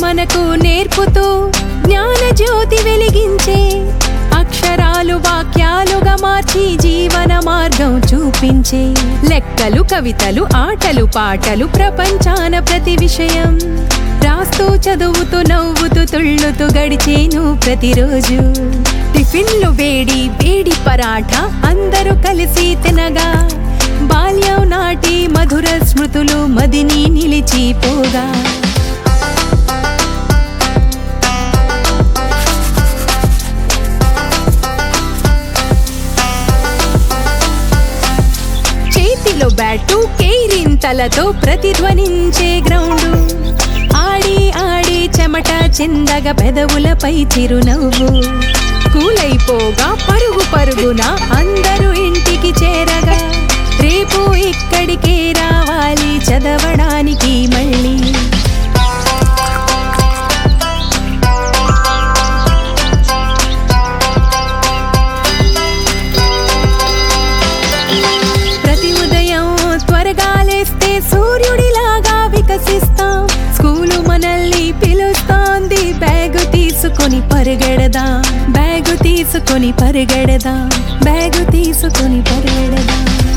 మనకు నేర్పుతూ జ్ఞాన జ్యోతి వెలిగించే అక్షరాలు వాక్యాలుగా మార్చి జీవన మార్గం చూపించే లెక్కలు కవితలు ఆటలు పాటలు ప్రపంచాన ప్రతి విషయం రాస్తూ చదువుతూ నవ్వుతూ తుళ్ళుతూ గడిచేను ప్రతిరోజు టిఫిన్లు వేడి వేడి పరాఠా అందరూ కలిసి తినగా బాల్యం నాటి మధుర స్మృతులు మదిని నిలిచిపోగా చేతిలో బ్యాటు కేరింతలతో ప్రతిధ్వనించే గ్రౌండు ఆడి ఆడి చెమట చిందగ పెదవులపై చిరునవ్వు కూలైపోగా పరుగు పరుగున అందరూ ఇంటికి చేరగా రేపు ఇక్కడికే రావాలి చదవడానికి మళ్ళీ ప్రతి ఉదయం త్వరగా లేస్తే సూర్యుడిలాగా వికసిస్తాం స్కూలు మనల్ని పిలుస్తోంది బ్యాగు తీసుకొని పరిగెడదా బ్యాగు తీసుకొని పరిగెడదా బ్యాగు తీసుకొని పరిగెడదా